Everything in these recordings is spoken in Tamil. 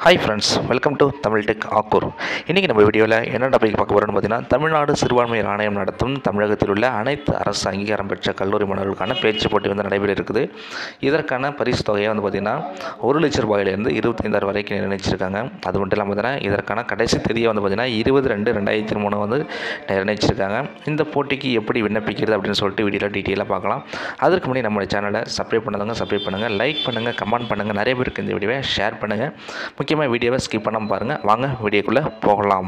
hi friends welcome to Tamil tech Akkur இன்றைக்கி நம்ம வீடியோவில் என்ன டாபிக் பார்க்க போகிறோம்னு பார்த்தீங்கன்னா தமிழ்நாடு சிறுபான்மையர் ஆணையம் நடத்தும் தமிழகத்தில் உள்ள அனைத்து அரசு அங்கீகாரம் பெற்ற கல்லூரி மாணவர்களுக்கான பேச்சு போட்டி வந்து நடைபெற இருக்குது இதற்கான பரிசு தொகையை வந்து பார்த்திங்கன்னா ஒரு லட்ச ரூபாயிலேருந்து இருபத்தைந்தாயிரம் வரைக்கும் நிர்ணயிச்சிருக்காங்க அது மட்டும் இல்லாமல் பார்த்தீங்கன்னா இதற்கான கடைசி தேதியை வந்து பார்த்திங்கன்னா இருபது ரெண்டு ரெண்டாயிரத்தி மூணு வந்து நிர்ணயிச்சிருக்காங்க இந்த போட்டிக்கு எப்படி விண்ணப்பிக்கிறது அப்படின்னு சொல்லிட்டு வீடியோவில் டீட்டெயிலாக பார்க்கலாம் அதற்கு முன்னாடி நம்ம சேனலை சப்ஸ்கிரைப் பண்ணாதவங்க சப்ஸ்கிரைப் பண்ணுங்கள் லைக் பண்ணுங்கள் கமெண்ட் பண்ணுங்கள் நிறைய பேருக்கு இந்த வீடியோவை ஷேர் பண்ணுங்கள் முக்கியமாக வீடியோவை ஸ்கிப் பண்ணாமல் பாருங்கள் வாங்க வீடியோக்குள்ளே போகலாம்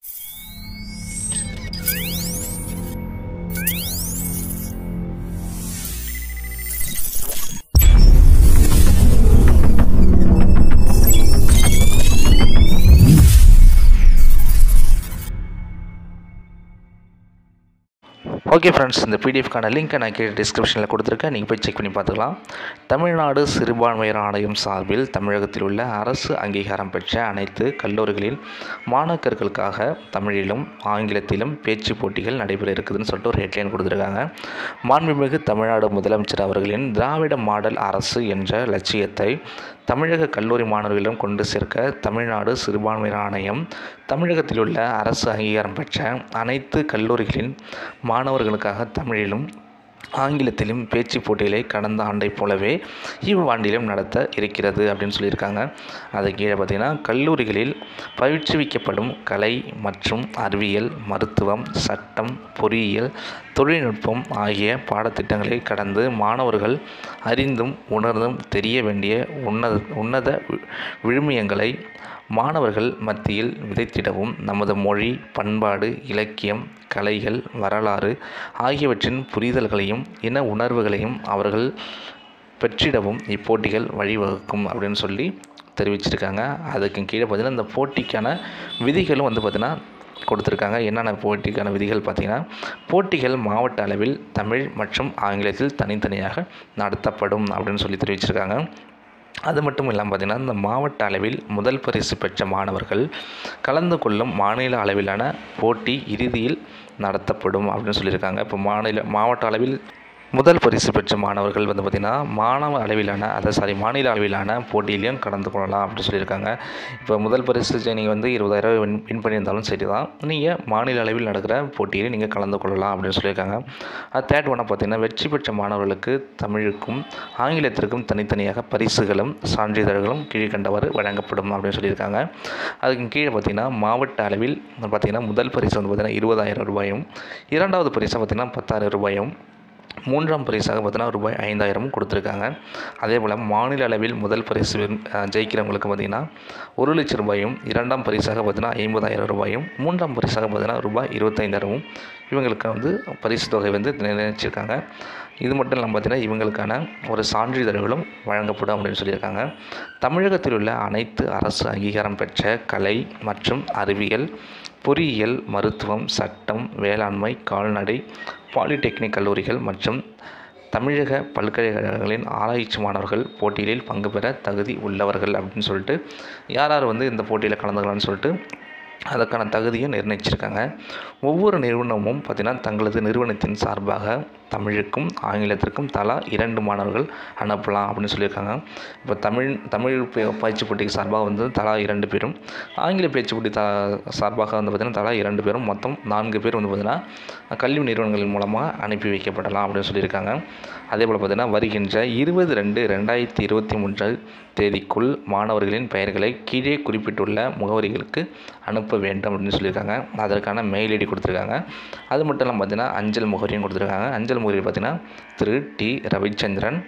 ஓகே ஃப்ரெண்ட்ஸ் இந்த பிடிஎஃப்கான லிங்க்கை நான் கீழே டிஸ்கிரிப்ஷனில் கொடுத்துருக்கேன் நீங்கள் போய் செக் பண்ணி பார்த்துக்கலாம் தமிழ்நாடு சிறுபான்மையர் ஆணையம் சார்பில் தமிழகத்தில் உள்ள அரசு அங்கீகாரம் பெற்ற அனைத்து கல்லூரிகளில் மாணாக்கர்களுக்காக தமிழிலும் ஆங்கிலத்திலும் பேச்சு போட்டிகள் நடைபெற இருக்குதுன்னு சொல்லிட்டு ஒரு ஹெட்லைன் கொடுத்துருக்காங்க மாண்புமிகு தமிழ்நாடு முதலமைச்சர் அவர்களின் திராவிட மாடல் அரசு என்ற லட்சியத்தை தமிழக கல்லூரி மாணவர்களிடம் கொண்டு சேர்க்க தமிழ்நாடு சிறுபான்மையர் ஆணையம் தமிழகத்தில் உள்ள அரசு அங்கீகாரம் பெற்ற அனைத்து கல்லூரிகளின் மாணவர்களுக்காக தமிழிலும் ஆங்கிலத்திலும் பேச்சு போட்டிகளை கடந்த ஆண்டைப் போலவே இவ்வாண்டிலும் நடத்த இருக்கிறது அப்படின்னு சொல்லியிருக்காங்க அது கீழே பார்த்திங்கன்னா கல்லூரிகளில் பயிற்றுவிக்கப்படும் கலை மற்றும் அறிவியல் மருத்துவம் சட்டம் பொறியியல் தொழில்நுட்பம் ஆகிய பாடத்திட்டங்களை கடந்து மாணவர்கள் அறிந்தும் உணர்ந்தும் தெரிய வேண்டிய உன்னத உன்னத விழுமியங்களை மாணவர்கள் மத்தியில் விதைத்திடவும் நமது மொழி பண்பாடு இலக்கியம் கலைகள் வரலாறு ஆகியவற்றின் புரிதல்களையும் இன உணர்வுகளையும் அவர்கள் பெற்றிடவும் இப்போட்டிகள் வழிவகுக்கும் அப்படின்னு சொல்லி தெரிவிச்சிருக்காங்க அதுக்கு கீழே பார்த்திங்கன்னா இந்த போட்டிக்கான விதிகளும் வந்து பார்த்திங்கன்னா கொடுத்துருக்காங்க என்னென்ன போட்டிக்கான விதிகள் பார்த்திங்கன்னா போட்டிகள் மாவட்ட அளவில் தமிழ் மற்றும் ஆங்கிலத்தில் தனித்தனியாக நடத்தப்படும் அப்படின்னு சொல்லி தெரிவிச்சிருக்காங்க அது மட்டும் இல்லாமல் பார்த்திங்கன்னா இந்த மாவட்ட அளவில் முதல் பரிசு பெற்ற மாணவர்கள் கலந்து கொள்ளும் மாநில அளவிலான போட்டி இறுதியில் நடத்தப்படும் அப்படின்னு சொல்லியிருக்காங்க இப்போ மாநில மாவட்ட அளவில் முதல் பரிசு பெற்ற மாணவர்கள் வந்து பார்த்திங்கன்னா மாணவ அளவிலான அதை சாரி மாநில அளவிலான போட்டியிலையும் கலந்து கொள்ளலாம் அப்படின்னு சொல்லியிருக்காங்க இப்போ முதல் பரிசு நீங்கள் வந்து இருபதாயிரம் வின் வின் பண்ணியிருந்தாலும் சரி தான் நீங்கள் மாநில அளவில் நடக்கிற போட்டியில் நீங்கள் கலந்து கொள்ளலாம் அப்படின்னு சொல்லியிருக்காங்க அது தேர்ட் ஒன்னாக பார்த்திங்கன்னா வெற்றி பெற்ற மாணவர்களுக்கு தமிழுக்கும் ஆங்கிலத்திற்கும் தனித்தனியாக பரிசுகளும் சான்றிதழ்களும் கீழ்கண்டவாறு வழங்கப்படும் அப்படின்னு சொல்லியிருக்காங்க அதுக்கு கீழே பார்த்திங்கன்னா மாவட்ட அளவில் பார்த்திங்கன்னா முதல் பரிசு வந்து பார்த்திங்கன்னா இருபதாயிரம் ரூபாயும் இரண்டாவது பரிசு பார்த்திங்கன்னா பத்தாயிரம் ரூபாயும் மூன்றாம் பரிசாக பார்த்தீங்கன்னா ரூபாய் ஐந்தாயிரமும் கொடுத்துருக்காங்க அதே போல் மாநில அளவில் முதல் பரிசு ஜெயிக்கிறவங்களுக்கு பார்த்திங்கன்னா ஒரு லட்சம் ரூபாயும் இரண்டாம் பரிசாக பார்த்தீங்கன்னா ஐம்பதாயிரம் ரூபாயும் மூன்றாம் பரிசாக பார்த்தீங்கன்னா ரூபாய் இருபத்தைந்தாயிரமும் இவங்களுக்கு வந்து பரிசு தொகை வந்து நிர்ணயிச்சிருக்காங்க இது மட்டும் இல்லாமல் பார்த்திங்கன்னா இவங்களுக்கான ஒரு சான்றிதழ்களும் வழங்கப்படும் அப்படின்னு சொல்லியிருக்காங்க தமிழகத்தில் உள்ள அனைத்து அரசு அங்கீகாரம் பெற்ற கலை மற்றும் அறிவியல் பொறியியல் மருத்துவம் சட்டம் வேளாண்மை கால்நடை பாலிடெக்னிக் கல்லூரிகள் மற்றும் தமிழக பல்கலைக்கழகங்களின் ஆராய்ச்சி மாணவர்கள் போட்டிகளில் பங்கு பெற தகுதி உள்ளவர்கள் அப்படின்னு சொல்லிட்டு யார் யார் வந்து இந்த போட்டியில் கலந்துக்கலாம்னு சொல்லிட்டு அதற்கான தகுதியும் நிர்ணயிச்சிருக்காங்க ஒவ்வொரு நிறுவனமும் பார்த்திங்கன்னா தங்களது நிறுவனத்தின் சார்பாக தமிழுக்கும் ஆங்கிலத்திற்கும் தலா இரண்டு மாணவர்கள் அனுப்பலாம் அப்படின்னு சொல்லியிருக்காங்க இப்போ தமிழ் தமிழ் பயிற்சி போட்டிக்கு சார்பாக வந்து தலா இரண்டு பேரும் ஆங்கில பேச்சு போட்டி த சார்பாக வந்து பார்த்திங்கன்னா தலா இரண்டு பேரும் மொத்தம் நான்கு பேர் வந்து பார்த்திங்கன்னா கல்வி நிறுவனங்கள் மூலமாக அனுப்பி வைக்கப்படலாம் அப்படின்னு சொல்லியிருக்காங்க அதே போல் பார்த்திங்கன்னா வருகின்ற இருபது ரெண்டு ரெண்டாயிரத்தி இருபத்தி மூன்று தேதிக்குள் மாணவர்களின் பெயர்களை கீழே குறிப்பிட்டுள்ள முகவரிகளுக்கு அனுப்ப வேண்டும் அப்படின்னு சொல்லியிருக்காங்க அதற்கான மெயில் ஐடி கொடுத்துருக்காங்க அது மட்டும் இல்லாமல் பார்த்திங்கன்னா அஞ்சல் முகவரியும் கொடுத்துருக்காங்க அஞ்சல் முகவரி பார்த்திங்கன்னா திரு டி ரவிச்சந்திரன்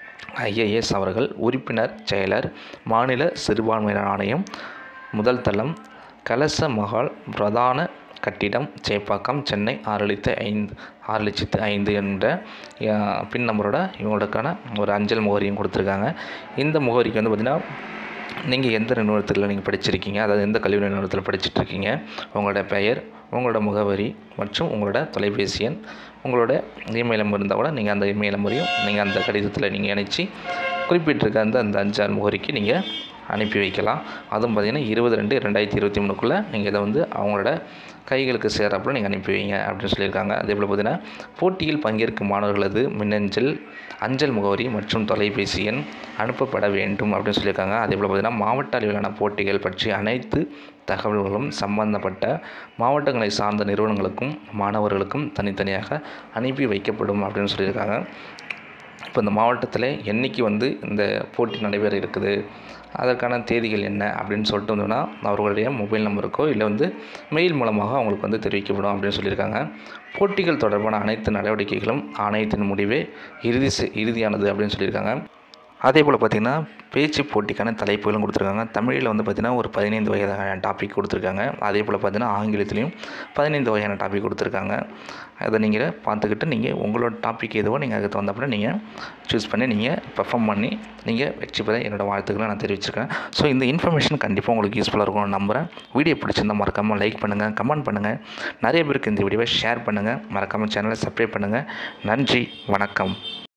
ஐஏஎஸ் அவர்கள் உறுப்பினர் செயலர் மாநில சிறுபான்மையினர் ஆணையம் முதல் தளம் கலச மகால் பிரதான கட்டிடம் சேப்பாக்கம் சென்னை ஆறு லட்சத்து ஐந்து ஆறு லட்சத்து ஐந்து என்ற பின் நம்பரோட இவங்களுக்கான ஒரு அஞ்சல் முகவரியும் கொடுத்துருக்காங்க இந்த முகவரிக்கு வந்து பார்த்திங்கன்னா நீங்கள் எந்த நிறுவனத்தில் நீங்கள் படிச்சிருக்கீங்க அதாவது எந்த கல்வி நிறுவனத்தில் படிச்சுட்ருக்கீங்க உங்களோட பெயர் உங்களோட முகவரி மற்றும் உங்களோட தொலைபேசி எண் உங்களோட இமெயில் நம்பர் இருந்தால் கூட நீங்கள் அந்த இமெயில் நம்பரையும் நீங்கள் அந்த கடிதத்தில் நீங்கள் இணைச்சி குறிப்பிட்டிருக்க அந்த அந்த அஞ்சாறு முகவரிக்கு நீங்கள் அனுப்பி வைக்கலாம் அதுவும் பார்த்திங்கன்னா இருபது ரெண்டு ரெண்டாயிரத்தி இருபத்தி மூணுக்குள்ளே நீங்கள் இதை வந்து அவங்களோட கைகளுக்கு சேர்றப்பல நீங்கள் அனுப்பி வைங்க அப்படின்னு சொல்லியிருக்காங்க அதே போல் பார்த்திங்கன்னா போட்டியில் பங்கேற்கும் மாணவர்களது மின்னஞ்சல் அஞ்சல் முகவரி மற்றும் தொலைபேசி எண் அனுப்பப்பட வேண்டும் அப்படின்னு சொல்லியிருக்காங்க அதே போல் பார்த்திங்கன்னா மாவட்ட அளவிலான போட்டிகள் பற்றி அனைத்து தகவல்களும் சம்பந்தப்பட்ட மாவட்டங்களை சார்ந்த நிறுவனங்களுக்கும் மாணவர்களுக்கும் தனித்தனியாக அனுப்பி வைக்கப்படும் அப்படின்னு சொல்லியிருக்காங்க இப்போ இந்த மாவட்டத்தில் என்றைக்கு வந்து இந்த போட்டி நடைபெற இருக்குது அதற்கான தேதிகள் என்ன அப்படின்னு சொல்லிட்டு வந்தோம்னா அவர்களுடைய மொபைல் நம்பருக்கோ இல்லை வந்து மெயில் மூலமாக அவங்களுக்கு வந்து தெரிவிக்கப்படும் அப்படின்னு சொல்லியிருக்காங்க போட்டிகள் தொடர்பான அனைத்து நடவடிக்கைகளும் ஆணையத்தின் முடிவே இறுதி செ- இறுதியானது அப்படின்னு சொல்லியிருக்காங்க அதே போல் பார்த்திங்கன்னா பேச்சு போட்டிக்கான தலைப்புகளும் கொடுத்துருக்காங்க தமிழில் வந்து பார்த்திங்கன்னா ஒரு பதினைந்து வகையான டாபிக் கொடுத்துருக்காங்க அதே போல் பார்த்திங்கன்னா ஆங்கிலத்துலேயும் பதினைந்து வகையான டாபிக் கொடுத்துருக்காங்க அதை நீங்கள் பார்த்துக்கிட்டு நீங்கள் உங்களோட டாபிக் எதுவோ நீங்கள் அதுக்கு தகுந்தப்பட நீங்கள் சூஸ் பண்ணி நீங்கள் பெர்ஃபார்ம் பண்ணி நீங்கள் வெற்றி பெற என்னோடய வாழ்த்துக்களை நான் தெரிவிச்சிருக்கேன் ஸோ இந்த இன்ஃபர்மேஷன் கண்டிப்பாக உங்களுக்கு யூஸ்ஃபுல்லாக இருக்கும்னு நம்புகிறேன் வீடியோ பிடிச்சிருந்தா மறக்காமல் லைக் பண்ணுங்கள் கமெண்ட் பண்ணுங்கள் நிறைய பேருக்கு இந்த வீடியோவை ஷேர் பண்ணுங்கள் மறக்காமல் சேனலை சப்ஸ்கிரைப் பண்ணுங்கள் நன்றி வணக்கம்